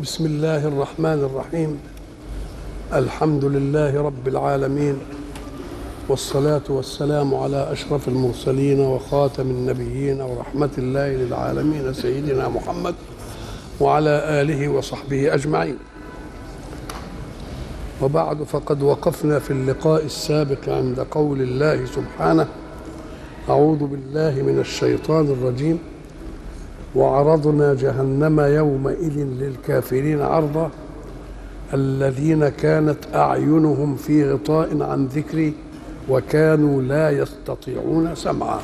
بسم الله الرحمن الرحيم الحمد لله رب العالمين والصلاة والسلام على أشرف المرسلين وخاتم النبيين ورحمة الله للعالمين سيدنا محمد وعلى آله وصحبه أجمعين وبعد فقد وقفنا في اللقاء السابق عند قول الله سبحانه أعوذ بالله من الشيطان الرجيم وعرضنا جهنم يومئذ للكافرين عرضا الذين كانت اعينهم في غطاء عن ذكري وكانوا لا يستطيعون سمعا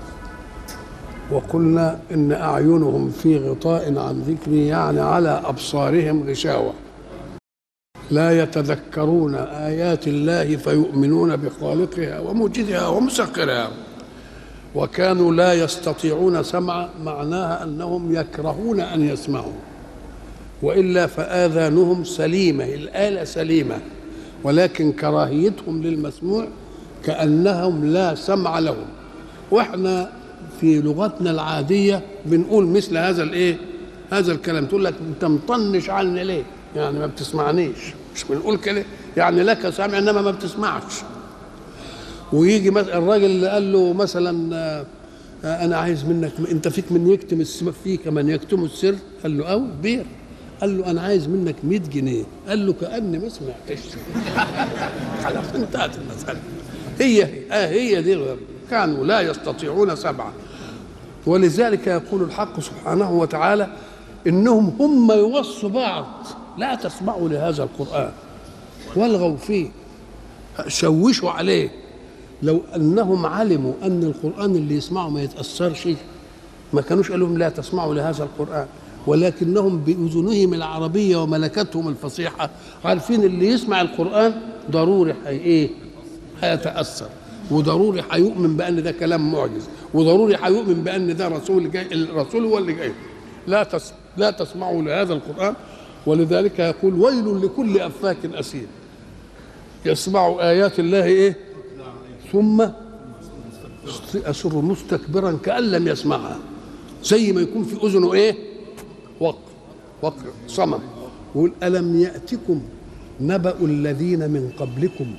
وقلنا ان اعينهم في غطاء عن ذكري يعني على ابصارهم غشاوه لا يتذكرون ايات الله فيؤمنون بخالقها وموجدها ومسخرها وكانوا لا يستطيعون سمع معناها انهم يكرهون ان يسمعوا والا فاذانهم سليمه الاله سليمه ولكن كراهيتهم للمسموع كانهم لا سمع لهم واحنا في لغتنا العاديه بنقول مثل هذا الايه هذا الكلام تقول لك انت مطنش عني ليه يعني ما بتسمعنيش مش بنقول كده يعني لك سامع انما ما بتسمعش ويجي مثلا الراجل اللي قال له مثلا آه، انا عايز منك انت فيك من يكتم السر فيك من يكتم السر قال له او بير قال له انا عايز منك 100 جنيه قال له كاني ما سمعتش خلاص انتهت المساله هي هي آه هي دي كانوا لا يستطيعون سمعا ولذلك يقول الحق سبحانه وتعالى انهم هم يوصوا بعض لا تسمعوا لهذا القران والغوا فيه شوشوا عليه لو انهم علموا ان القران اللي يسمعه ما يتاثرش ما كانوش قالوا لهم لا تسمعوا لهذا القران ولكنهم باذنهم العربيه وملكتهم الفصيحه عارفين اللي يسمع القران ضروري حي ايه هيتاثر وضروري هيؤمن بان ده كلام معجز وضروري هيؤمن بان ده رسول جاي الرسول هو اللي جاي لا تس لا تسمعوا لهذا القران ولذلك يقول ويل لكل افاك اثيم يسمع ايات الله ايه ثم أسر مستكبرا كأن لم يسمعها زي ما يكون في أذنه إيه وقر وقر صمم يقول ألم يأتكم نبأ الذين من قبلكم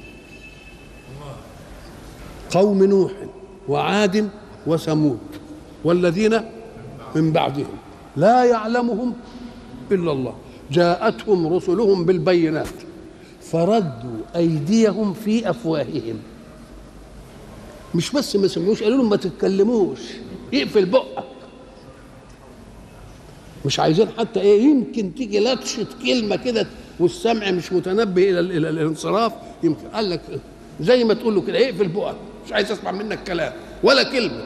قوم نوح وعاد وثمود والذين من بعدهم لا يعلمهم إلا الله جاءتهم رسلهم بالبينات فردوا أيديهم في أفواههم مش بس ما سمعوش قالوا لهم ما تتكلموش اقفل بقك مش عايزين حتى ايه يمكن تيجي لطشه كلمه كده والسمع مش متنبه الى الى الانصراف يمكن قال لك زي ما تقول له كده اقفل بقك مش عايز اسمع منك كلام ولا كلمه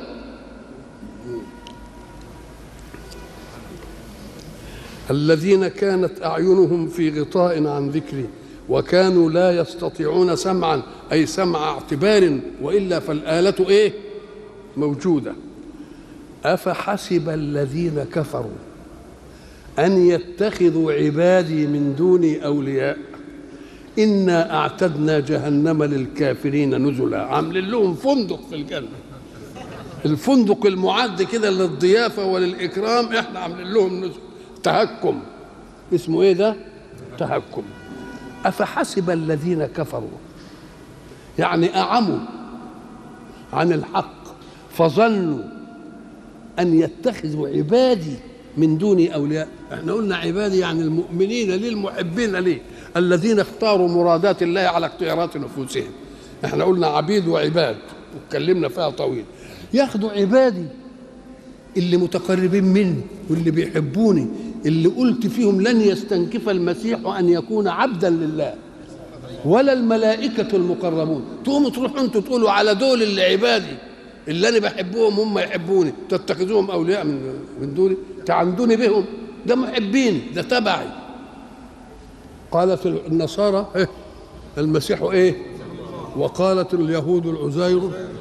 الذين كانت اعينهم في غطاء عن ذكري وكانوا لا يستطيعون سمعا اي سمع اعتبار والا فالاله ايه موجوده افحسب الذين كفروا ان يتخذوا عبادي من دوني اولياء انا اعتدنا جهنم للكافرين نزلا عاملين لهم فندق في الجنه الفندق المعد كده للضيافه وللاكرام احنا عاملين لهم نزل تهكم اسمه ايه ده تهكم أفحسب الذين كفروا يعني أعموا عن الحق فظنوا أن يتخذوا عبادي من دوني أولياء احنا قلنا عبادي يعني المؤمنين لي المحبين لي الذين اختاروا مرادات الله على اختيارات نفوسهم احنا قلنا عبيد وعباد واتكلمنا فيها طويل ياخدوا عبادي اللي متقربين مني واللي بيحبوني اللي قلت فيهم لن يستنكف المسيح ان يكون عبدا لله ولا الملائكة المقربون تقوموا تروحوا انتوا تقولوا على دول اللي عبادي اللي انا بحبهم هم يحبوني تتخذوهم اولياء من من دوني تعندوني بهم ده محبين ده تبعي قالت النصارى إيه؟ المسيح ايه وقالت اليهود العزير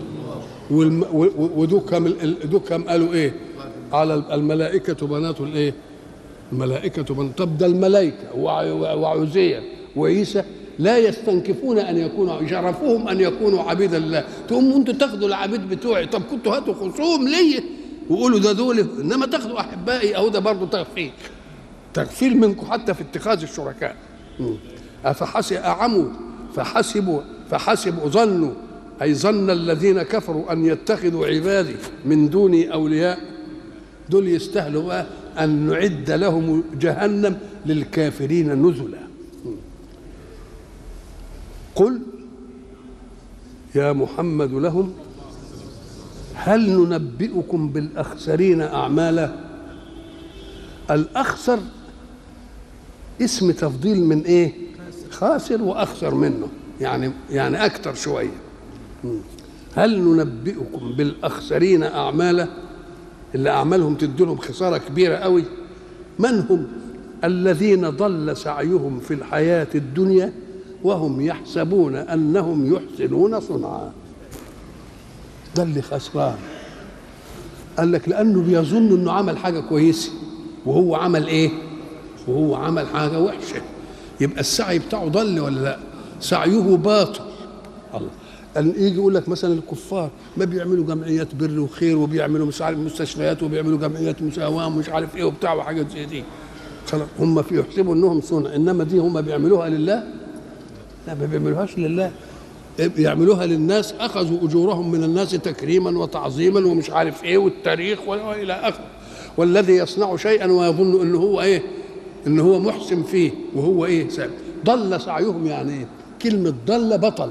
ودكم دكم قالوا ايه على الملائكة بنات الايه الملائكة بنات طب ده الملائكة وعزير وعيسى لا يستنكفون ان يكونوا شرفوهم ان يكونوا عبيدا لله تقوموا انتوا تاخدوا العبيد بتوعي طب كنتوا هاتوا خصوم ليا وقولوا ده دول انما تاخدوا احبائي اهو ده برضه تخفيف تغفيل منكم حتى في اتخاذ الشركاء أفحسب أعموا فحسبوا فحسبوا ظنوا أي ظن الذين كفروا أن يتخذوا عبادي من دوني أولياء دول يستاهلوا بقى أن نعد لهم جهنم للكافرين نزلا قل يا محمد لهم هل ننبئكم بالأخسرين أعمالا الأخسر اسم تفضيل من إيه خاسر وأخسر منه يعني يعني أكثر شوية هل ننبئكم بالأخسرين أعمالا اللي أعمالهم تدلهم خسارة كبيرة قوي من هم الذين ضل سعيهم في الحياة الدنيا وهم يحسبون أنهم يحسنون صنعا ده اللي خسران قال لك لأنه بيظن أنه عمل حاجة كويسة وهو عمل إيه وهو عمل حاجة وحشة يبقى السعي بتاعه ضل ولا لا سعيه باطل الله أن يجي يقول لك مثلا الكفار ما بيعملوا جمعيات بر وخير وبيعملوا مش عارف مستشفيات وبيعملوا جمعيات مساواه ومش عارف ايه وبتاع وحاجات زي دي خلاص هم في يحسبوا انهم صنع انما دي هم بيعملوها لله لا ما بيعملوهاش لله يعملوها للناس اخذوا اجورهم من الناس تكريما وتعظيما ومش عارف ايه والتاريخ والى اخره والذي يصنع شيئا ويظن انه هو ايه ان هو محسن فيه وهو ايه سابق ضل سعيهم يعني ايه كلمه ضل بطل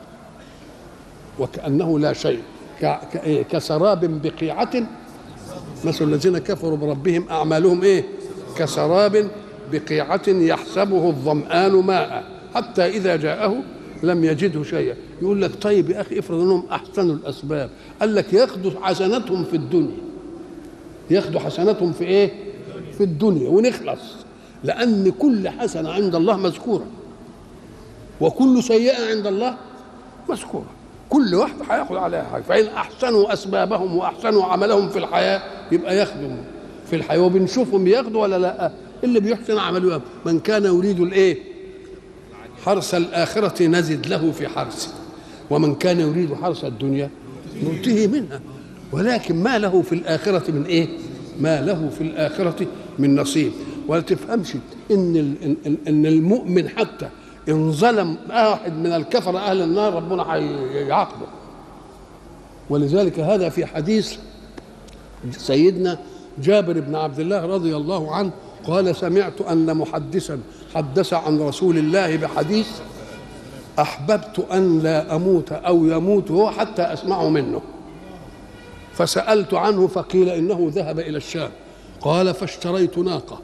وكأنه لا شيء كسراب بقيعة مثل الذين كفروا بربهم أعمالهم إيه كسراب بقيعة يحسبه الظمآن ماء حتى إذا جاءه لم يجده شيئا يقول لك طيب يا أخي افرض أنهم أحسنوا الأسباب قال لك ياخدوا حسناتهم في الدنيا ياخدوا حسناتهم في إيه في الدنيا ونخلص لأن كل حسنة عند الله مذكورة وكل سيئة عند الله مذكورة كل واحد هياخد عليها حاجه فان احسنوا اسبابهم واحسنوا عملهم في الحياه يبقى ياخدوا في الحياه وبنشوفهم بياخدوا ولا لا اللي بيحسن عمله من كان يريد الايه حرث الاخره نزد له في حرثه ومن كان يريد حرث الدنيا نؤتيه منها ولكن ما له في الاخره من ايه ما له في الاخره من نصيب ولا تفهمش ان ان المؤمن حتى ان ظلم واحد من الكفر اهل النار ربنا هيعاقبه ولذلك هذا في حديث سيدنا جابر بن عبد الله رضي الله عنه قال سمعت ان محدثا حدث عن رسول الله بحديث احببت ان لا اموت او يموت هو حتى اسمعه منه فسالت عنه فقيل انه ذهب الى الشام قال فاشتريت ناقه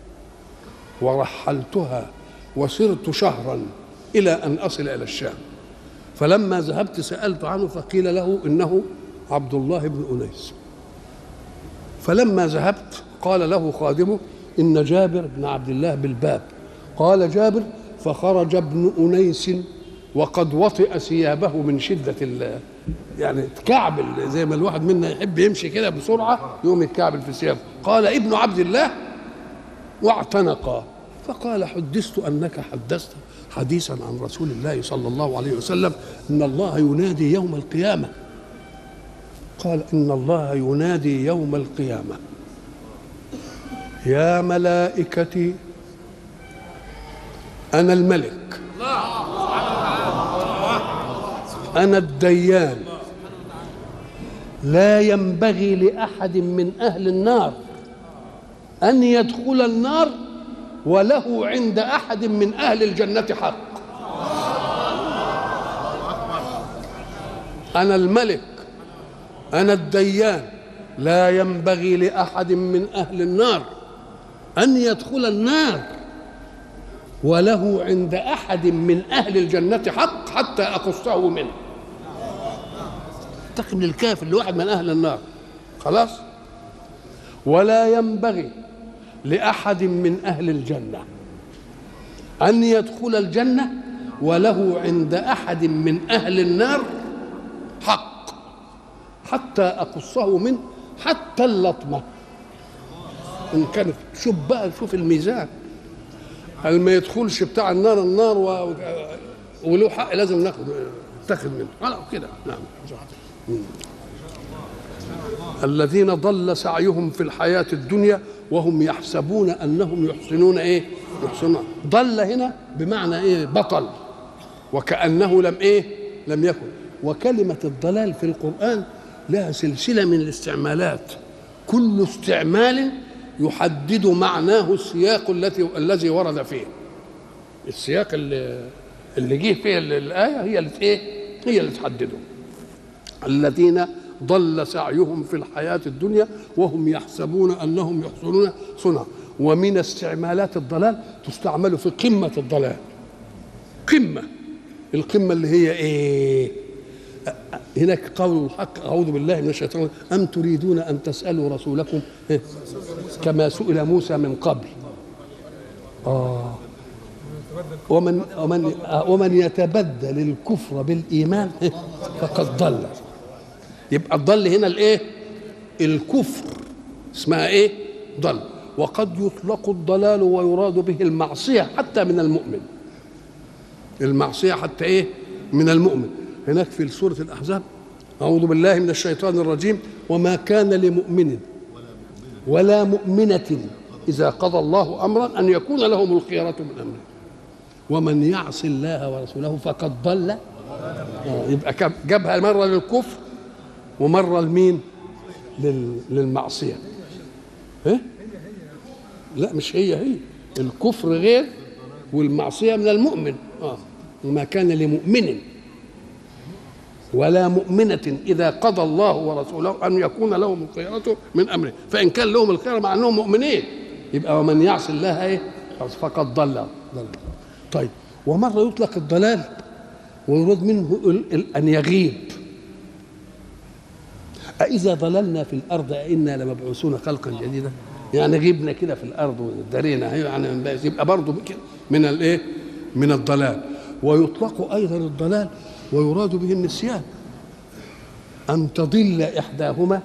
ورحلتها وسرت شهرا إلى أن أصل إلى الشام فلما ذهبت سألت عنه فقيل له إنه عبد الله بن أنيس فلما ذهبت قال له خادمه إن جابر بن عبد الله بالباب قال جابر فخرج ابن أنيس وقد وطئ ثيابه من شدة الله يعني تكعبل زي ما الواحد منا يحب يمشي كده بسرعة يقوم يتكعبل في ثيابه قال ابن عبد الله واعتنقا فقال حدثت انك حدثت حديثا عن رسول الله صلى الله عليه وسلم ان الله ينادي يوم القيامه قال ان الله ينادي يوم القيامه يا ملائكتي انا الملك انا الديان لا ينبغي لاحد من اهل النار ان يدخل النار وله عند احد من اهل الجنه حق انا الملك انا الديان لا ينبغي لاحد من اهل النار ان يدخل النار وله عند احد من اهل الجنه حق حتى اقصه منه تقم للكافر لواحد من اهل النار خلاص ولا ينبغي لاحد من اهل الجنه ان يدخل الجنه وله عند احد من اهل النار حق حتى اقصه منه حتى اللطمه ان كانت شوف بقى شوف الميزان قال ما يدخلش بتاع النار النار و... وله حق لازم ناخد تاخد منه خلاص كده نعم الذين ضل سعيهم في الحياة الدنيا وهم يحسبون انهم يحسنون ايه يحسنون ضل هنا بمعنى ايه بطل وكانه لم ايه لم يكن وكلمه الضلال في القران لها سلسله من الاستعمالات كل استعمال يحدد معناه السياق التي الذي ورد فيه السياق اللي اللي جه فيه الايه هي اللي ايه هي اللي تحدده الذين ضل سعيهم في الحياة الدنيا وهم يحسبون أنهم يحسنون صنعا ومن استعمالات الضلال تستعمل في قمة الضلال قمة القمة اللي هي إيه هناك قول الحق أعوذ بالله من الشيطان أم تريدون أن تسألوا رسولكم كما سئل موسى من قبل آه ومن ومن ومن يتبدل الكفر بالايمان فقد ضل يبقى الضل هنا الايه الكفر اسمها ايه ضل وقد يطلق الضلال ويراد به المعصيه حتى من المؤمن المعصيه حتى ايه من المؤمن هناك في سوره الاحزاب اعوذ بالله من الشيطان الرجيم وما كان لمؤمن ولا مؤمنه اذا قضى الله امرا ان يكون لهم الخيره من امره ومن يعص الله ورسوله فقد ضل يبقى جابها مره للكفر ومره لمين للمعصيه إيه؟ لا مش هي هي الكفر غير والمعصيه من المؤمن اه وما كان لمؤمن ولا مؤمنة إذا قضى الله ورسوله أن يكون لهم الخيرة من أمره فإن كان لهم الخير مع أنهم مؤمنين يبقى ومن يعص الله إيه فقد ضل ضل طيب ومرة يطلق الضلال ويراد منه أن يغيب أإذا ضللنا في الأرض أئنا لمبعوثون خلقا جديدا يعني غبنا كده في الأرض ودارينا يعني يبقى برضه من الإيه من الضلال ويطلق أيضا الضلال ويراد به النسيان أن تضل إحداهما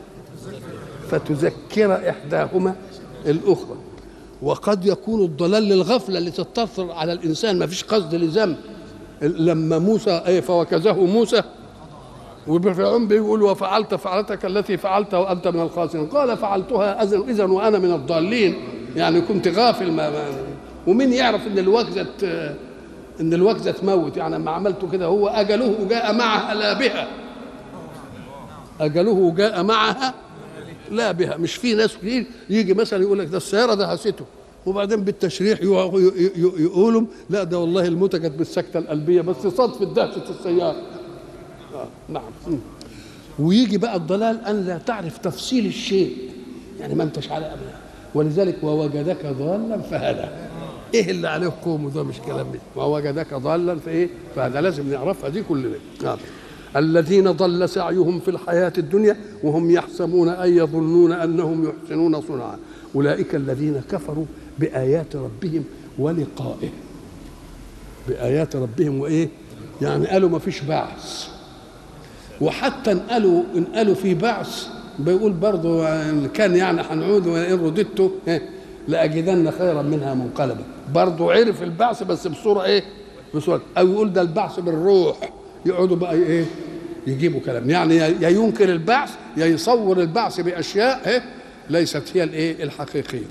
فتذكر إحداهما الأخرى وقد يكون الضلال للغفله اللي تتصل على الانسان ما فيش قصد لذنب لما موسى ايه فوكزه موسى وفرعون بيقول وفعلت فعلتك التي فعلتها وانت من الخاسرين قال فعلتها اذا وانا من الضالين يعني كنت غافل ما, ما ومين يعرف ان الوكزه ان الوكزه تموت يعني لما عملته كده هو اجله جاء معها لا بها اجله جاء معها لا بها مش في ناس كتير يجي مثلا يقول لك ده السياره دهسته وبعدين بالتشريح يقولوا لا ده والله الموتة كانت بالسكتة القلبية بس صدفة دهشة السيارة آه نعم ويجي بقى الضلال أن لا تعرف تفصيل الشيء يعني ما انتش على أبدا ولذلك ووجدك ضالا فهدى ايه اللي عليه قوم ده مش كلام ووجدك ضالا فايه فهذا لازم نعرفها دي كلنا نعم الذين ضل سعيهم في الحياة الدنيا وهم يحسبون أي يظنون أنهم يحسنون صنعا أولئك الذين كفروا بآيات ربهم ولقائه بآيات ربهم وإيه يعني قالوا ما فيش بعث وحتى ان قالوا ان قالوا في بعث بيقول برضه ان كان يعني هنعود وان رددت لاجدن خيرا منها منقلبا برضه عرف البعث بس بصوره ايه بصوره او يقول ده البعث بالروح يقعدوا بقى ايه يجيبوا كلام يعني يا ينكر البعث يا يصور البعث باشياء إيه؟ ليست هي الايه الحقيقيه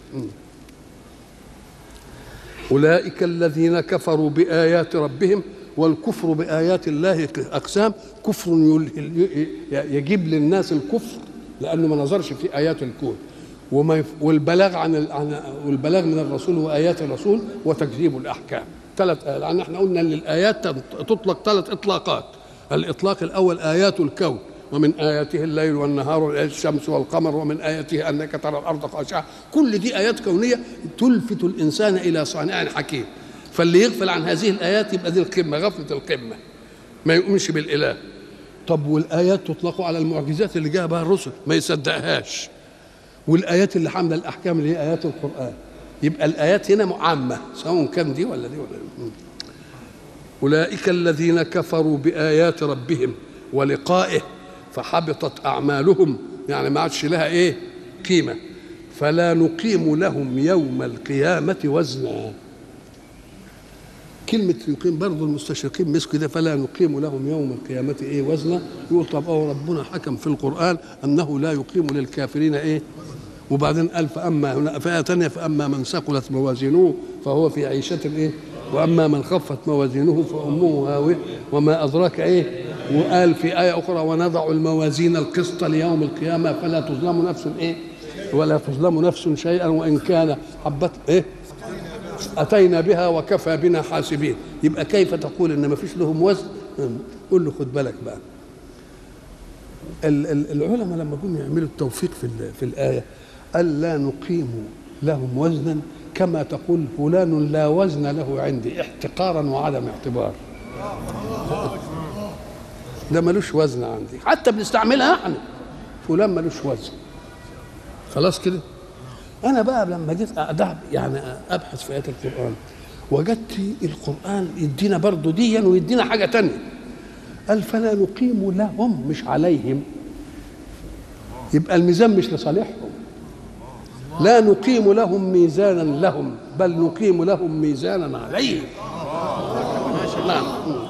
اولئك الذين كفروا بايات ربهم والكفر بايات الله اقسام كفر يجيب للناس الكفر لانه ما نظرش في ايات الكون وما والبلاغ عن والبلاغ من الرسول وايات الرسول وتكذيب الاحكام ثلاث آيات يعني احنا قلنا ان الايات تطلق ثلاث اطلاقات الاطلاق الاول ايات الكون ومن اياته الليل والنهار الشمس والقمر ومن اياته انك ترى الارض خاشعه كل دي ايات كونيه تلفت الانسان الى صانع حكيم فاللي يغفل عن هذه الايات يبقى دي القمه غفله القمه ما يؤمنش بالاله طب والايات تطلق على المعجزات اللي جاء بها الرسل ما يصدقهاش والايات اللي حامله الاحكام اللي هي ايات القران يبقى الايات هنا عامه سواء كان دي ولا دي ولا دي اولئك الذين كفروا بايات ربهم ولقائه فحبطت اعمالهم يعني ما عادش لها ايه قيمه فلا نقيم لهم يوم القيامه وزنا كلمة يقيم برضه المستشرقين مسكوا ده فلا نقيم لهم يوم القيامة إيه وزنا يقول طب أو ربنا حكم في القرآن أنه لا يقيم للكافرين إيه وبعدين قال فاما هنا في ايه ثانيه فاما من ثقلت موازينه فهو في عيشه ايه واما من خفت موازينه فامه هاويه وما ادراك ايه وقال في ايه اخرى ونضع الموازين القسط ليوم القيامه فلا تظلم نفس ايه ولا تظلم نفس شيئا وان كان حبت ايه اتينا بها وكفى بنا حاسبين يبقى كيف تقول ان ما فيش لهم وزن قول له خد بالك بقى العلماء لما جم يعملوا التوفيق في في الايه قال لا نقيم لهم وزنا كما تقول فلان لا وزن له عندي احتقارا وعدم اعتبار ده ملوش وزن عندي حتى بنستعملها احنا فلان ملوش وزن خلاص كده انا بقى لما جيت أدعب يعني ابحث في ايات القران وجدت القران يدينا برضه ديا ويدينا حاجه تانية قال فلا نقيم لهم مش عليهم يبقى الميزان مش لصالحهم لا نقيم لهم ميزانا لهم بل نقيم لهم ميزانا عليهم نعم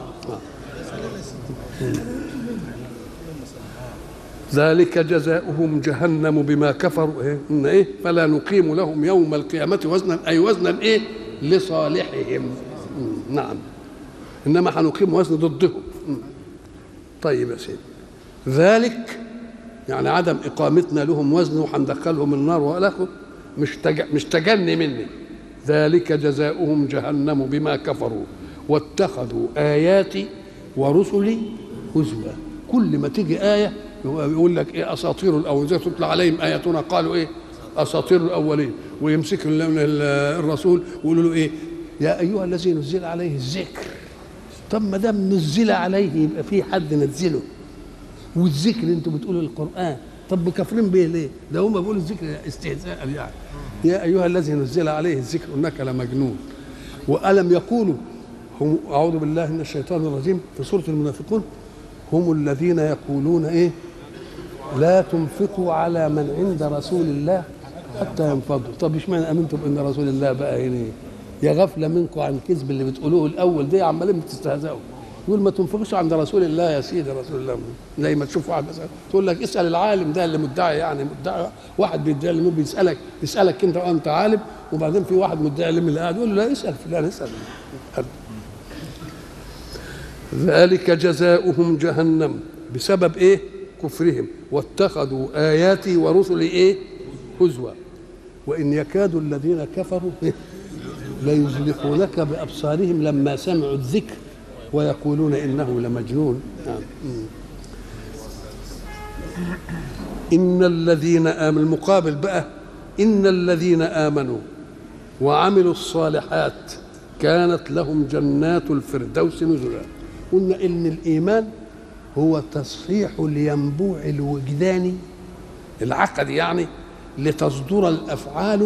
ذلك جزاؤهم جهنم بما كفروا إيه؟ إن إيه؟ فلا نقيم لهم يوم القيامة وزنا أي وزنا إيه؟ لصالحهم نعم إنما هنقيم وزن ضدهم طيب يا سيدي ذلك يعني عدم إقامتنا لهم وزن وهندخلهم النار وألاخر مش تج... مش تجني مني ذلك جزاؤهم جهنم بما كفروا واتخذوا آياتي ورسلي هزوا كل ما تيجي آية يقول لك ايه اساطير الاولين تطلع عليهم اياتنا قالوا ايه اساطير الاولين ويمسك الرسول ويقولوا له ايه يا ايها الذي نزل عليه الذكر طب ما دام نزل عليه يبقى في حد نزله والذكر انتوا بتقولوا القران طب كافرين به ليه؟ ده هم بيقولوا الذكر استهزاء يعني يا ايها الذي نزل عليه الذكر انك لمجنون والم يقولوا هم اعوذ بالله من الشيطان الرجيم في سوره المنافقون هم الذين يقولون ايه لا تنفقوا على من عند رسول الله حتى ينفضوا طب اشمعنى امنتم بان رسول الله بقى هنا يا غفله منكم عن الكذب اللي بتقولوه الاول ده عمالين بتستهزئوا يقول ما تنفقوش عند رسول الله يا سيدي رسول الله زي ما تشوف واحد مثلا تقول لك اسال العالم ده اللي مدعي يعني مدعي واحد بيدعي العلم بيسالك يسالك انت وانت عالم وبعدين في واحد مدعي العلم اللي قاعد يقول له لا اسال فلان اسال ذلك جزاؤهم جهنم بسبب ايه كفرهم واتخذوا اياتي ورسلي ايه هزوا وان يكاد الذين كفروا إيه؟ ليزلقونك بابصارهم لما سمعوا الذكر ويقولون انه لمجنون نعم. ان الذين امنوا المقابل بقى ان الذين امنوا وعملوا الصالحات كانت لهم جنات الفردوس نزلا قلنا ان الايمان هو تصحيح الينبوع الوجداني العقدي يعني لتصدر الافعال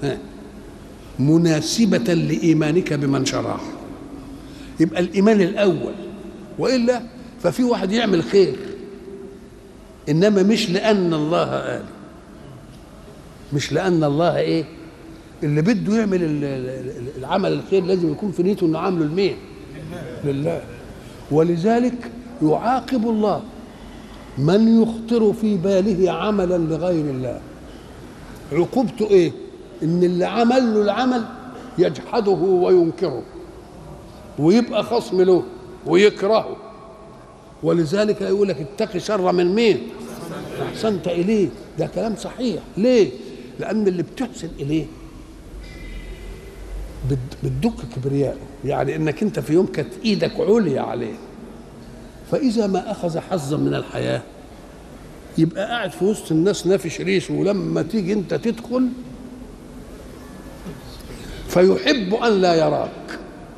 مناسبة لإيمانك بمن شرعه يبقى الإيمان الأول وإلا ففي واحد يعمل خير إنما مش لأن الله قال مش لأن الله إيه اللي بده يعمل العمل الخير لازم يكون في نيته إنه عامله لمين؟ لله ولذلك يعاقب الله من يخطر في باله عملا لغير الله عقوبته ايه ان اللي عمل له العمل يجحده وينكره ويبقى خصم له ويكرهه ولذلك يقول لك اتقي شر من مين احسنت اليه ده كلام صحيح ليه لان اللي بتحسن اليه بتدك كبرياءه يعني انك انت في يوم كانت ايدك عليا عليه فاذا ما اخذ حظا من الحياه يبقى قاعد في وسط الناس نافش ريشه ولما تيجي انت تدخل فيحب ان لا يراك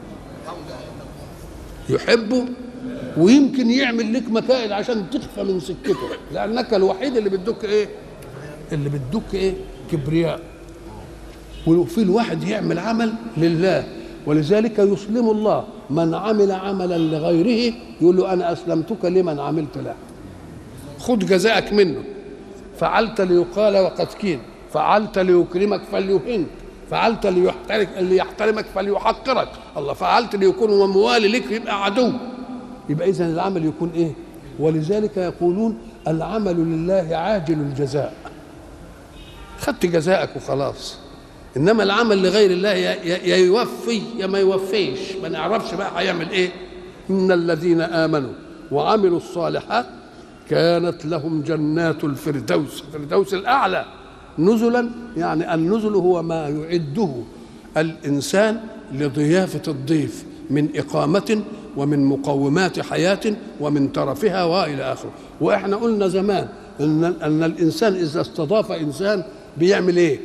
يحبه ويمكن يعمل لك مكائد عشان تخفى من سكته لانك الوحيد اللي بتدك ايه اللي بتدك ايه كبرياء وفي الواحد يعمل عمل لله ولذلك يسلم الله من عمل عملا لغيره يقول له انا اسلمتك لمن عملت له خذ جزاءك منه فعلت ليقال وقد كين فعلت ليكرمك فليهنك فعلت ليحترك ليحترمك فليحقرك الله فعلت ليكون موالي لك يبقى عدو يبقى اذا العمل يكون ايه ولذلك يقولون العمل لله عاجل الجزاء خدت جزاءك وخلاص انما العمل لغير الله يا يوفي يا ما يوفيش ما نعرفش بقى هيعمل ايه ان الذين امنوا وعملوا الصالحات كانت لهم جنات الفردوس الفردوس الاعلى نزلا يعني النزل هو ما يعده الانسان لضيافه الضيف من اقامه ومن مقومات حياه ومن ترفها والى اخره واحنا قلنا زمان ان ان الانسان اذا استضاف انسان بيعمل ايه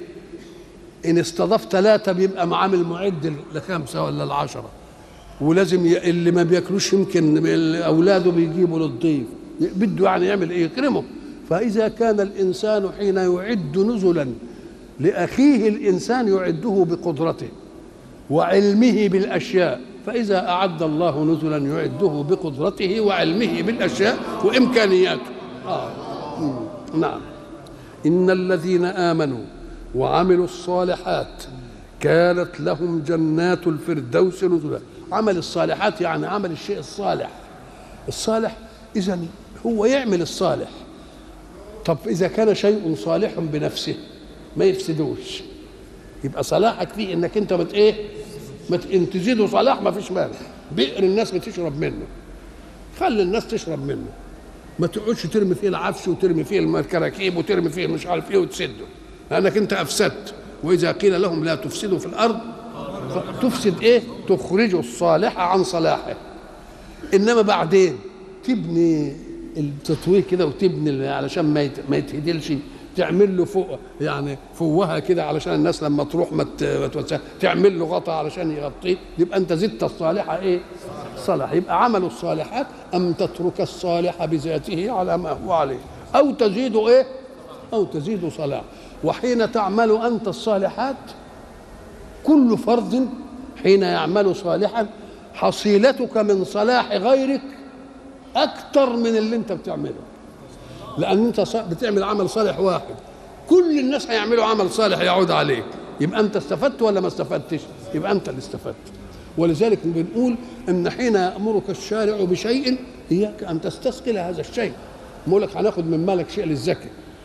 ان استضاف ثلاثه بيبقى معامل معد لخمسه ولا العشره ولازم ي... اللي ما بياكلوش يمكن اولاده بيجيبوا للضيف بده يعني يعمل ايه يكرمه فاذا كان الانسان حين يعد نزلا لاخيه الانسان يعده بقدرته وعلمه بالاشياء فاذا اعد الله نزلا يعده بقدرته وعلمه بالاشياء وامكانياته آه. نعم ان الذين امنوا وعملوا الصالحات كانت لهم جنات الفردوس نزلا عمل الصالحات يعني عمل الشيء الصالح الصالح اذا هو يعمل الصالح طب اذا كان شيء صالح بنفسه ما يفسدوش يبقى صلاحك فيه انك انت مت ايه مت ان تزيده صلاح ما فيش مانع بئر الناس بتشرب منه خلي الناس تشرب منه ما تقعدش ترمي فيه العفش وترمي فيه الكراكيب وترمي فيه مش عارف ايه وتسده لانك انت افسدت واذا قيل لهم لا تفسدوا في الارض تفسد ايه تخرج الصالح عن صلاحه انما بعدين تبني التطوير كده وتبني علشان ما ما يتهدلش تعمل له فوق يعني فوهه كده علشان الناس لما تروح ما تعمل له غطا علشان يغطيه يبقى انت زدت الصالحه ايه؟ صلاح يبقى عمل الصالحات ام تترك الصالح بذاته على ما هو عليه او تزيد ايه؟ او تزيد صلاح وحين تعمل انت الصالحات كل فرد حين يعمل صالحا حصيلتك من صلاح غيرك اكثر من اللي انت بتعمله لان انت بتعمل عمل صالح واحد كل الناس هيعملوا عمل صالح يعود عليك يبقى انت استفدت ولا ما استفدتش يبقى انت اللي استفدت ولذلك بنقول ان حين يامرك الشارع بشيء اياك ان تستثقل هذا الشيء بقول لك هناخد من مالك شيء للزكي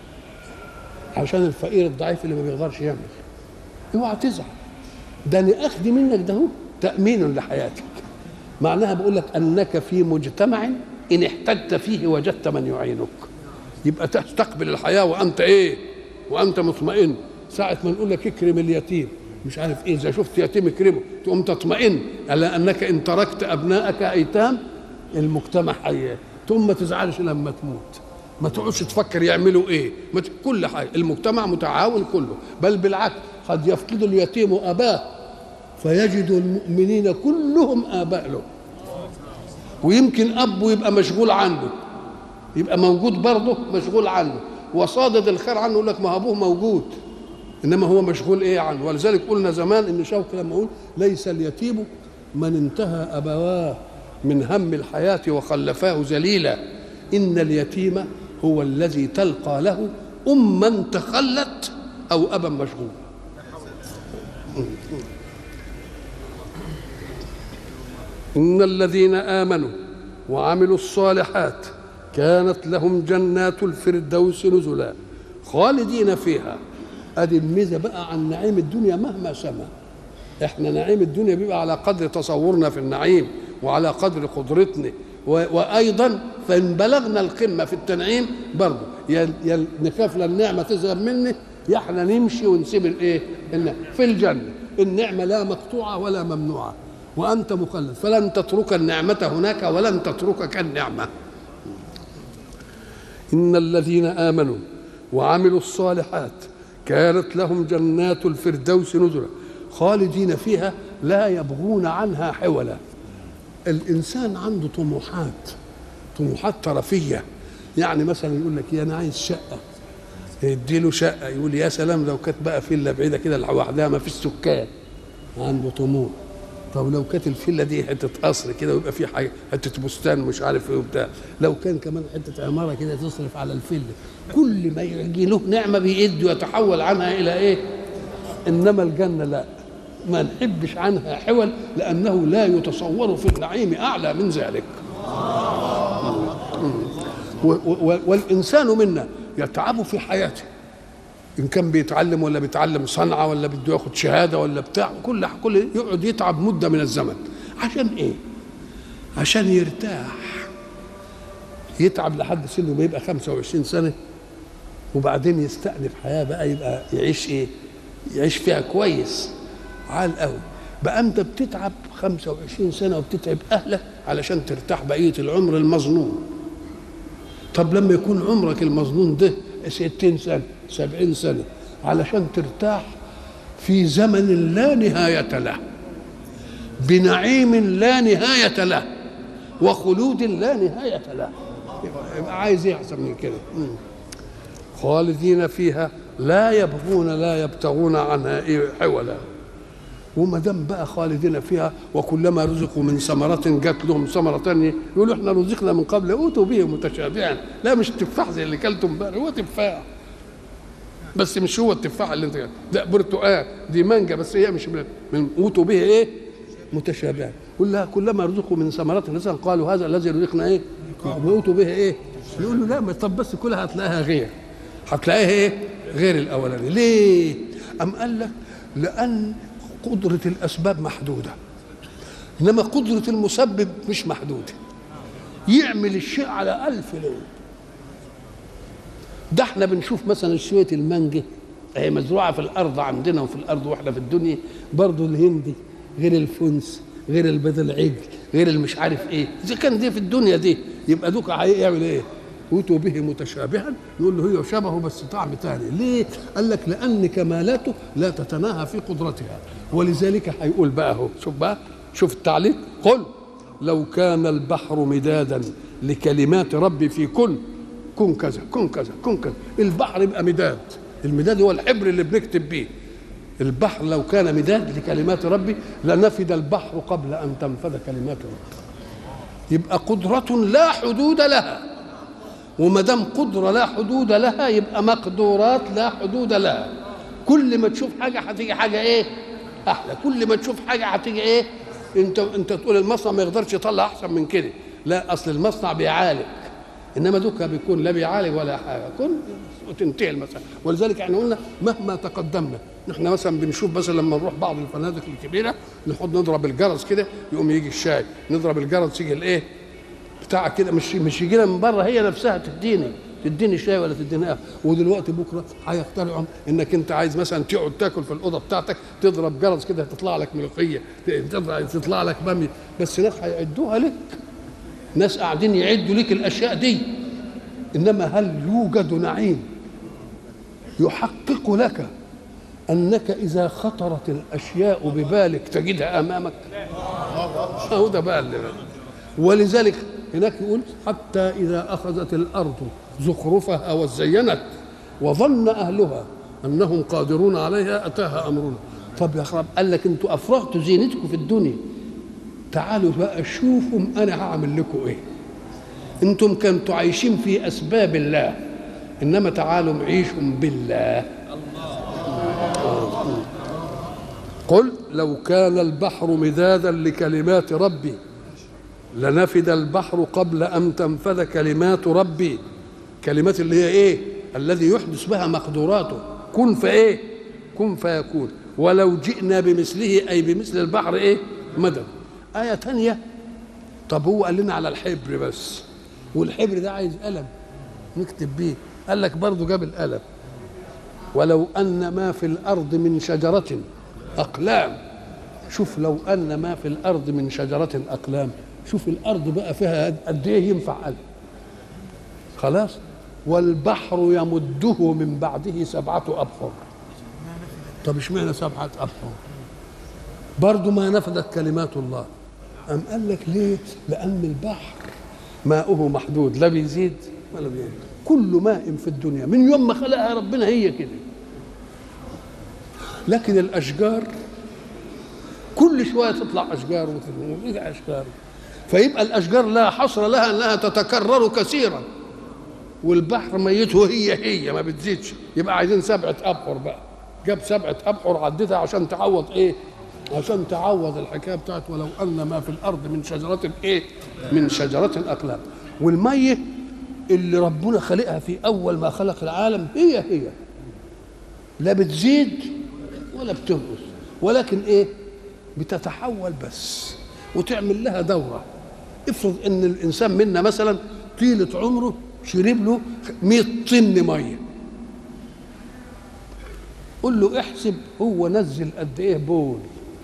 عشان الفقير الضعيف اللي ما بيقدرش يعمل اوعى تزعل ده انا اخذ منك ده تامين لحياتك معناها بقول لك انك في مجتمع ان احتجت فيه وجدت من يعينك يبقى تستقبل الحياه وانت ايه وانت مطمئن ساعه ما نقول لك اكرم اليتيم مش عارف ايه اذا شفت يتيم اكرمه تقوم تطمئن على انك ان تركت ابنائك ايتام المجتمع حي تقوم ما تزعلش لما تموت ما تقعدش تفكر يعملوا ايه ما ت... كل حاجه المجتمع متعاون كله بل بالعكس قد يفقد اليتيم اباه فيجد المؤمنين كلهم اباء له ويمكن ابه يبقى مشغول عنه يبقى موجود برضه مشغول عنه وصادد الخير عنه يقول لك ما ابوه موجود انما هو مشغول ايه عنه ولذلك قلنا زمان ان شوقي لما اقول ليس اليتيم من انتهى ابواه من هم الحياه وخلفاه ذليلا ان اليتيم هو الذي تلقى له اما تخلت او ابا مشغول ان الذين امنوا وعملوا الصالحات كانت لهم جنات الفردوس نزلا خالدين فيها ادي الميزه بقى عن نعيم الدنيا مهما سما احنا نعيم الدنيا بيبقى على قدر تصورنا في النعيم وعلى قدر قدرتنا وايضا فان بلغنا القمه في التنعيم برضه يا نخاف النعمه تذهب مني يا احنا نمشي ونسيب الايه في الجنه النعمه لا مقطوعه ولا ممنوعه وانت مخلد فلن تترك النعمه هناك ولن تتركك النعمه ان الذين امنوا وعملوا الصالحات كانت لهم جنات الفردوس نزلا خالدين فيها لا يبغون عنها حولا الانسان عنده طموحات طموحات طرفيه يعني مثلا يقول لك يا انا عايز شقه يدي له شقه يقول يا سلام لو كانت بقى فيلا بعيده كده لوحدها ما فيش سكان عنده طموح طب لو كانت الفيلا دي حته قصر كده ويبقى في حاجه حته بستان مش عارف ايه وبتاع لو كان كمان حته عماره كده تصرف على الفيلا كل ما يجي له نعمه بيد ويتحول عنها الى ايه انما الجنه لا ما نحبش عنها حول لانه لا يتصور في النعيم اعلى من ذلك والانسان منا يتعب في حياته ان كان بيتعلم ولا بيتعلم صنعه ولا بده ياخد شهاده ولا بتاع كل كل يقعد يتعب مده من الزمن عشان ايه؟ عشان يرتاح يتعب لحد سنه ما يبقى 25 سنه وبعدين يستأنف حياه بقى يبقى يعيش ايه؟ يعيش فيها كويس عال قوي بقى انت بتتعب 25 سنه وبتتعب اهلك علشان ترتاح بقيه العمر المظنون طب لما يكون عمرك المظنون ده 60 سنه 70 سنه علشان ترتاح في زمن لا نهايه له بنعيم لا نهايه له وخلود لا نهايه له يبقى عايز ايه احسن من كده خالدين فيها لا يبغون لا يبتغون عنها إيه حولا وما دام بقى خالدين فيها وكلما رزقوا من ثمرة جات لهم ثمرة ثانية يقولوا احنا رزقنا من قبل اوتوا به متشابها لا مش تفاح زي اللي كلتم امبارح هو تفاح بس مش هو التفاح اللي انت لا برتقال دي مانجا بس هي مش من اوتوا به ايه متشابها كلها كلما رزقوا من ثمرات رزقا قالوا هذا الذي رزقنا ايه اوتوا به ايه يقول له لا طب بس كلها هتلاقيها غير هتلاقيها ايه غير الاولاني ليه ام قال لك لان قدرة الأسباب محدودة إنما قدرة المسبب مش محدودة يعمل الشيء على ألف لون ده احنا بنشوف مثلا شوية المانجا هي مزروعة في الأرض عندنا وفي الأرض وإحنا في الدنيا برضو الهندي غير الفنس غير البيض العجل غير المش عارف ايه اذا كان دي في الدنيا دي يبقى دوك هيعمل ايه اوتوا به متشابها يقول له هي شبهه بس طعم ثاني ليه قال لك لان كمالاته لا تتناهى في قدرتها ولذلك هيقول بقى اهو شوف بقى شوف التعليق قل لو كان البحر مدادا لكلمات ربي في كن كن كذا كن كذا كن كذا البحر يبقى مداد المداد هو الحبر اللي بنكتب بيه البحر لو كان مداد لكلمات ربي لنفد البحر قبل ان تنفذ كلمات ربي يبقى قدرة لا حدود لها وما دام قدرة لا حدود لها يبقى مقدورات لا حدود لها كل ما تشوف حاجة هتيجي حاجة ايه احلى كل ما تشوف حاجة هتيجي ايه انت انت تقول المصنع ما يقدرش يطلع احسن من كده لا اصل المصنع بيعالج انما دوكا بيكون لا بيعالج ولا حاجه كن وتنتهي المساله ولذلك احنا قلنا مهما تقدمنا نحن مثلا بنشوف مثلا لما نروح بعض الفنادق الكبيره نحط نضرب الجرس كده يقوم يجي الشاي نضرب الجرس يجي الايه بتاع كده مش مش يجينا من بره هي نفسها تديني تديني شاي ولا تديني قهوه ودلوقتي بكره هيخترعوا انك انت عايز مثلا تقعد تاكل في الاوضه بتاعتك تضرب جرس كده تطلع لك ملوخيه تطلع لك باميه بس ناس هيعدوها لك ناس قاعدين يعدوا لك الاشياء دي انما هل يوجد نعيم يحقق لك انك اذا خطرت الاشياء ببالك تجدها امامك اهو ده بقى اللي ولذلك هناك يقول حتى اذا اخذت الارض زخرفها وزينت وظن اهلها انهم قادرون عليها اتاها امرنا طب يا خراب قال لك انتوا افرغتوا زينتكم في الدنيا تعالوا بقى شوفوا انا هعمل لكم ايه انتم كنتوا عايشين في اسباب الله انما تعالوا عيشوا بالله قل لو كان البحر مدادا لكلمات ربي لنفد البحر قبل ان تنفذ كلمات ربي كلمات اللي هي ايه الذي يحدث بها مقدوراته كن فايه كن فيكون ولو جئنا بمثله اي بمثل البحر ايه مدد آية تانية طب هو قال لنا على الحبر بس والحبر ده عايز قلم نكتب بيه قال لك برضه جاب القلم ولو أن ما في الأرض من شجرة أقلام شوف لو أن ما في الأرض من شجرة أقلام شوف الأرض بقى فيها قد إيه ينفع قلم خلاص والبحر يمده من بعده سبعة أبحر طب اشمعنى سبعة أبحر برضه ما نفذت كلمات الله أم قال لك ليه لأن البحر ماؤه محدود لا بيزيد ولا بيزيد كل ماء في الدنيا من يوم ما خلقها ربنا هي كده لكن الأشجار كل شوية تطلع أشجار وتطلع أشجار فيبقى الأشجار لا حصر لها أنها تتكرر كثيرا والبحر ميته هي هي ما بتزيدش يبقى عايزين سبعة أبحر بقى جاب سبعة أبحر عدتها عشان تعوض إيه عشان تعوض الحكايه بتاعت ولو ان ما في الارض من شجره ايه؟ من شجره اقلام والميه اللي ربنا خلقها في اول ما خلق العالم هي هي لا بتزيد ولا بتنقص ولكن ايه بتتحول بس وتعمل لها دوره افرض ان الانسان منا مثلا طيله عمره شرب له 100 طن ميه قول له احسب هو نزل قد ايه بول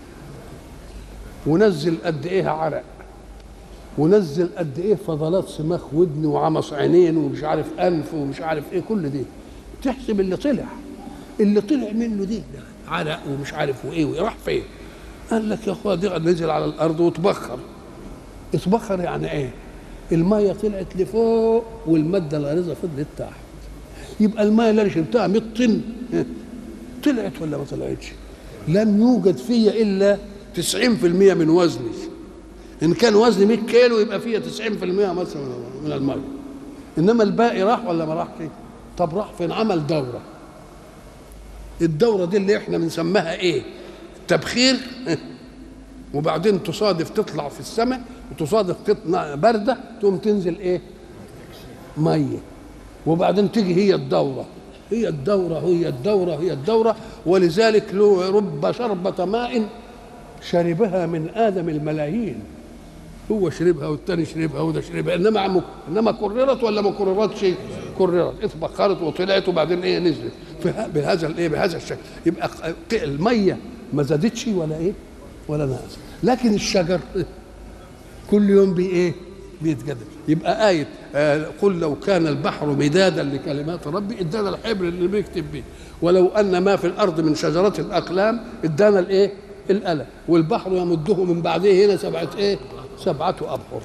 ونزل قد ايه عرق ونزل قد ايه فضلات سماخ ودن وعمص عينين ومش عارف انف ومش عارف ايه كل دي تحسب اللي طلع اللي طلع منه دي عرق ومش عارف وايه وراح فين قال لك يا اخويا دي نزل على الارض وتبخر اتبخر يعني ايه الميه طلعت لفوق والماده الغليظه فضلت تحت يبقى الميه اللي انا شربتها 100 طن طلعت ولا ما طلعتش لم يوجد فيا الا 90% من وزني ان كان وزني 100 كيلو يبقى فيها 90% مثلا من الميه انما الباقي راح ولا ما راحش طب راح فين عمل دوره الدوره دي اللي احنا بنسميها ايه تبخير وبعدين تصادف تطلع في السماء وتصادف تطلع بارده تقوم تنزل ايه ميه وبعدين تيجي هي الدوره هي الدوره هي الدوره هي الدوره ولذلك له رب شربة ماء شربها من ادم الملايين هو شربها والتاني شربها وده شربها انما عم انما كررت ولا ما كررتش كررت اتبخرت وطلعت وبعدين ايه نزلت بهذا الايه بهذا الشكل يبقى الميه ما زادتش ولا ايه ولا نقص لكن الشجر كل يوم بي ايه بيتجدد يبقى آية آه قل لو كان البحر مدادا لكلمات ربي ادانا الحبر اللي بيكتب بيه ولو ان ما في الارض من شجرة الاقلام ادانا الايه الألم والبحر يمده من بعده هنا سبعة ايه سبعة أبحر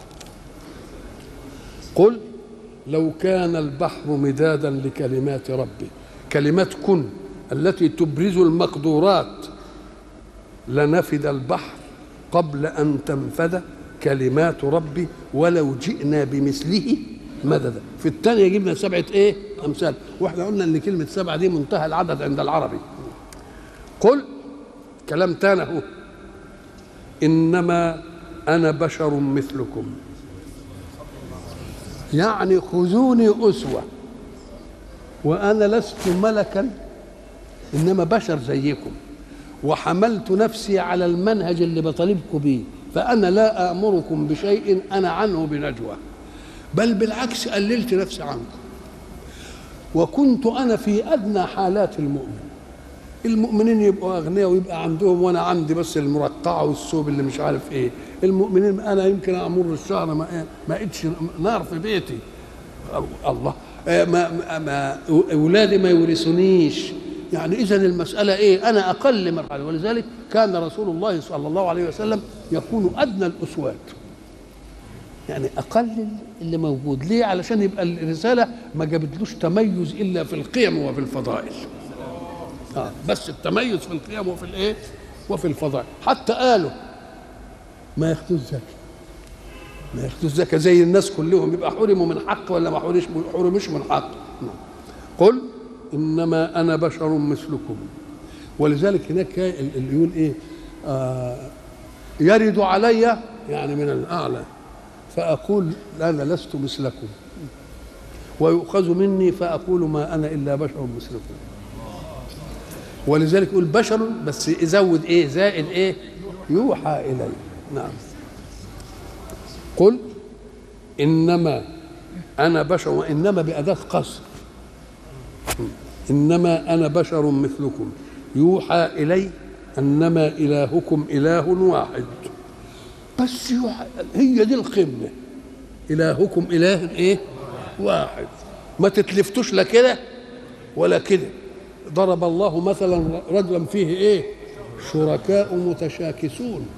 قل لو كان البحر مدادا لكلمات ربي كلمات كن التي تبرز المقدورات لنفد البحر قبل أن تنفد كلمات ربي ولو جئنا بمثله مددا في الثانية جبنا سبعة ايه أمثال واحنا قلنا ان كلمة سبعة دي منتهى العدد عند العربي قل كلام تاني هو إنما أنا بشر مثلكم يعني خذوني أسوة وأنا لست ملكا إنما بشر زيكم وحملت نفسي على المنهج اللي بطالبكم بيه فأنا لا آمركم بشيء أنا عنه بنجوى بل بالعكس قللت نفسي عنكم وكنت أنا في أدنى حالات المؤمن المؤمنين يبقوا اغنياء ويبقى عندهم وانا عندي بس المرقعه والثوب اللي مش عارف ايه المؤمنين انا يمكن امر الشهر ما ما لقيتش نار في بيتي الله ما ما اولادي ما يورثونيش يعني اذا المساله ايه انا اقل مرحله ولذلك كان رسول الله صلى الله عليه وسلم يكون ادنى الاسوات يعني اقل اللي موجود ليه علشان يبقى الرساله ما جابتلوش تميز الا في القيم وفي الفضائل آه بس التميز في القيم وفي الايه وفي الفضائل حتى قالوا ما ياخدوش زكاه ما ياخدوش زكاه زي الناس كلهم يبقى حرموا من حق ولا ما حرمش حرمش من حق قل انما انا بشر مثلكم ولذلك هناك اللي يقول ايه آه يرد علي يعني من الاعلى فاقول انا لست مثلكم ويؤخذ مني فاقول ما انا الا بشر مثلكم ولذلك يقول بشر بس يزود ايه زائد ايه يوحى الي نعم قل انما انا بشر وانما باداه قصر انما انا بشر مثلكم يوحى الي انما الهكم اله واحد بس يوحى هي دي القمه الهكم اله ايه واحد ما تتلفتوش لا كده ولا كده ضرب الله مثلا رجلا فيه ايه شركاء متشاكسون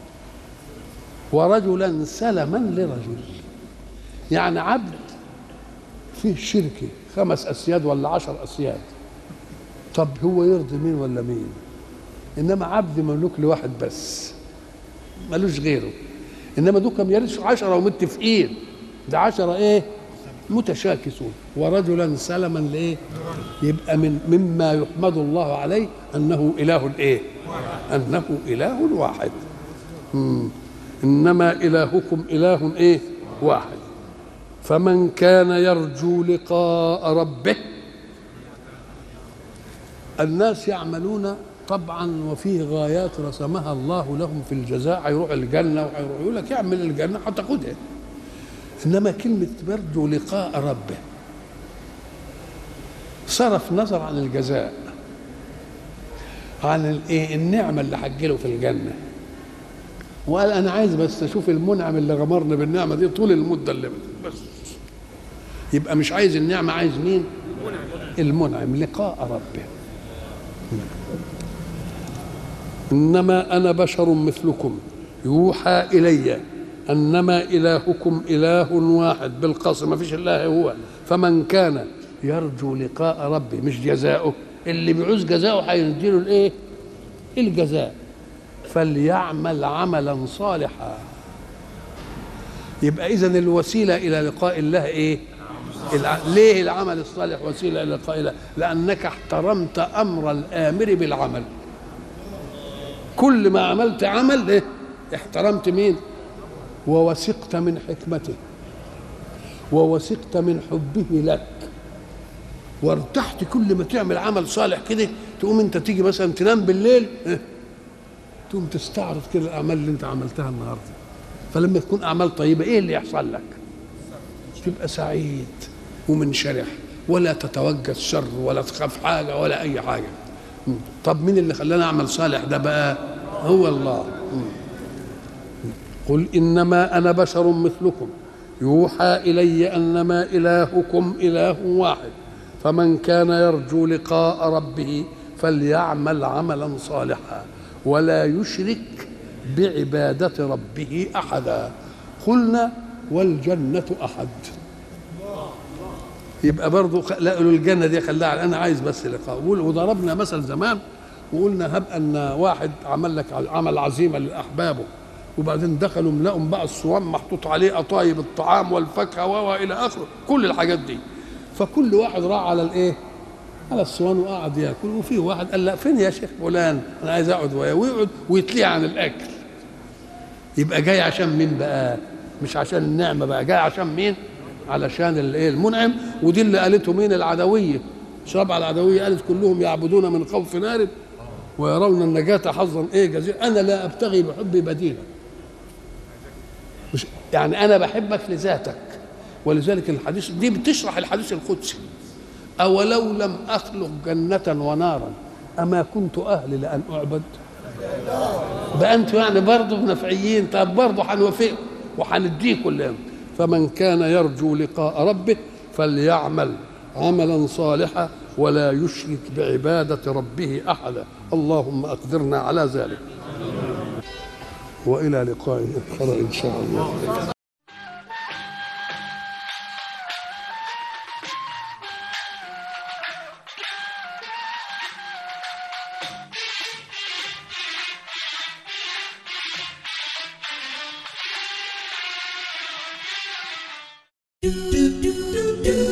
ورجلا سلما لرجل يعني عبد فيه شركه خمس اسياد ولا عشر اسياد طب هو يرضي مين ولا مين انما عبد مملوك لواحد بس ملوش غيره انما دول كم يرثوا عشرة ومتفقين ده عشرة ايه متشاكسون ورجلا سلما لايه يبقى من مما يحمد الله عليه انه اله الايه انه اله واحد مم. انما الهكم اله ايه واحد فمن كان يرجو لقاء ربه الناس يعملون طبعا وفيه غايات رسمها الله لهم في الجزاء هيروح الجنة وهيروح يقول لك اعمل الجنة هتاخدها إنما كلمة يرجو لقاء ربه صرف نظر عن الجزاء عن الايه النعمة اللي هتجيله في الجنة وقال أنا عايز بس أشوف المنعم اللي غمرني بالنعمة دي طول المدة اللي بس يبقى مش عايز النعمة عايز مين؟ المنعم لقاء ربه انما انا بشر مثلكم يوحى الي انما الهكم اله واحد بالقصر ما فيش اله هو فمن كان يرجو لقاء ربه مش جزاؤه اللي بيعوز جزاؤه هيديله الايه الجزاء فليعمل عملا صالحا يبقى اذا الوسيله الى لقاء الله ايه الع... ليه العمل الصالح وسيله الى لقاء الله لانك احترمت امر الامر بالعمل كل ما عملت عمل إيه؟ احترمت مين ووثقت من حكمته ووثقت من حبه لك وارتحت كل ما تعمل عمل صالح كده تقوم انت تيجي مثلا تنام بالليل إيه؟ تقوم تستعرض كده الاعمال اللي انت عملتها النهارده فلما تكون اعمال طيبه ايه اللي يحصل لك تبقى سعيد ومنشرح ولا تتوجه الشر ولا تخاف حاجه ولا اي حاجه طب مين اللي خلانا اعمل صالح ده بقى هو الله قل انما انا بشر مثلكم يوحى الي انما الهكم اله واحد فمن كان يرجو لقاء ربه فليعمل عملا صالحا ولا يشرك بعباده ربه احدا قلنا والجنه احد يبقى برضه لا الجنه دي خلاها انا عايز بس لقاء وضربنا مثل زمان وقلنا هب ان واحد عمل لك عمل عزيمه لاحبابه وبعدين دخلوا ملقوا بقى الصوام محطوط عليه قطايب الطعام والفاكهه والى اخره كل الحاجات دي فكل واحد راح على الايه؟ على الصوان وقعد ياكل وفي واحد قال لا فين يا شيخ فلان انا عايز اقعد وياه ويقعد ويتليه عن الاكل يبقى جاي عشان مين بقى؟ مش عشان النعمه بقى جاي عشان مين؟ علشان الايه المنعم ودي اللي قالته مين العدويه شراب على العدويه قالت كلهم يعبدون من خوف نار ويرون النجاة حظا ايه جزيلا انا لا ابتغي بحبي بديلا مش يعني انا بحبك لذاتك ولذلك الحديث دي بتشرح الحديث القدسي اولو لم اخلق جنة ونارا اما كنت اهل لان اعبد بقى انتوا يعني برضه نفعيين طب برضه هنوافقكم وهنديكم كل فمن كان يرجو لقاء ربه فليعمل عملا صالحا ولا يشرك بعبادة ربه أحدا اللهم أقدرنا على ذلك وإلى لقاء آخر إن شاء الله do do do do